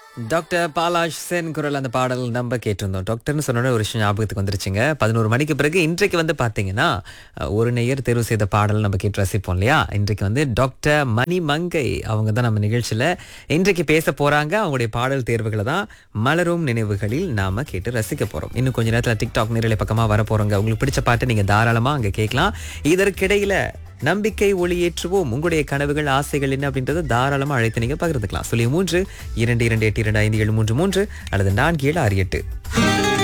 doctor பாலாஷ் Sen குரல் அந்த பாடல் நம்ம கேட்டிருந்தோம் டாக்டர்னு சொன்னோட ஒரு விஷயம் ஞாபகத்துக்கு வந்துருச்சுங்க பதினோரு மணிக்கு பிறகு இன்றைக்கு வந்து பார்த்தீங்கன்னா அஹ், ஒரு நேயர் தேர்வு செய்த பாடல் நம்ம கேட்டு ரசிப்போம் இல்லையா இன்றைக்கு வந்து டாக்டர் மணி மங்கை அவங்க தான் நம்ம நிகழ்ச்சியில் இன்றைக்கு பேச போறாங்க அவங்களுடைய பாடல் தேர்வுகளை தான் மலரும் நினைவுகளில் நாம கேட்டு ரசிக்க போறோம் இன்னும் கொஞ்ச நேரத்தில் டிக்டாக் நேரலை பக்கமாக வர போறோங்க உங்களுக்கு பிடிச்ச பாட்டு நீங்க தாராளமா அங்க கேட்கலாம் இதற்கிடையில நம்பிக்கை ஒளியேற்றுவோம் உங்களுடைய கனவுகள் ஆசைகள் என்ன அப்படின்றத தாராளமா அழைத்து நீங்க பகிர்ந்துக்கலாம் சொல்லி மூன்று இரண்டு இரண்டு எட்டு இரண்டு ஐந்து ஏழு மூன்று மூன்று அல்லது நான்கு ஏழு ஆறு எட்டு